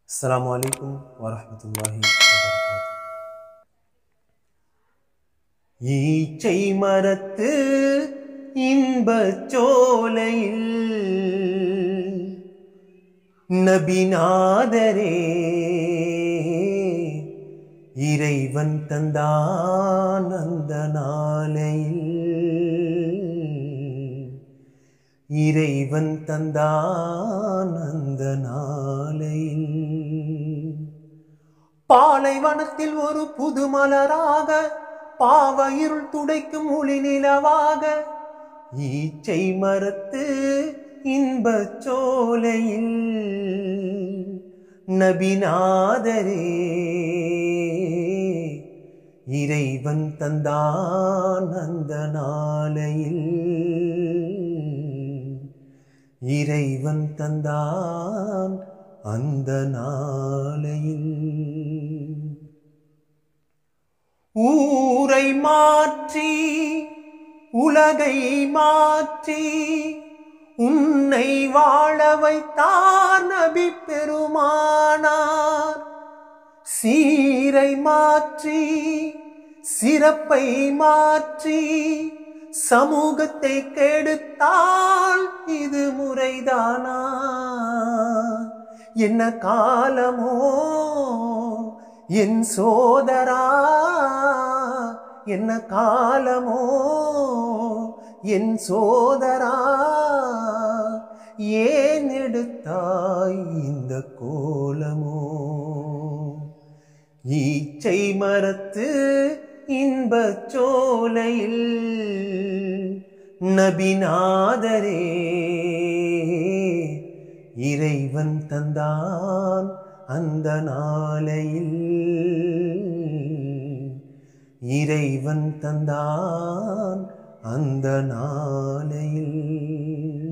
அஸ்ஸலாமு அலைக்கும் வரஹ்மத்துல்லாஹி வபரகாத்துஹு ஈச்சை மரத்து இன்பச் சோலையில் நபிநாதரே இறைவன் தந்தான் அந்த நாளையில் இறைவன் தந்தான் அந்த நாளையில் பாலைவனத்தில் ஒரு புது மலராக பாவ இருள் துடைக்கும் ஒளி நிலவாக ஈச்சை மரத்து இன்பச் சோலையில் நபிநாதரே இறைவன் தந்தான் அந்த நாளையில் இறைவன் தந்தான் அந்த நாளையில் ஊரை மாற்றி உலகை மாற்றி உன்னை வாழ வைத்தார் நபி பெருமானார் சீரை மாற்றி சிறப்பை மாற்றி சமூகத்தை கெடுத்தால் இது முறைதானா என்ன காலமோ என் சோதரா என்ன காலமோ என் சோதரா ஏன் எடுத்தாய் இந்த கோலமோ ஈச்சை மரத்து இன்பச் சோலையில் நபிநாதரே இறைவன் தந்தான் அந்த நாளையில் இறைவன் தந்தான் அந்த நாளையில்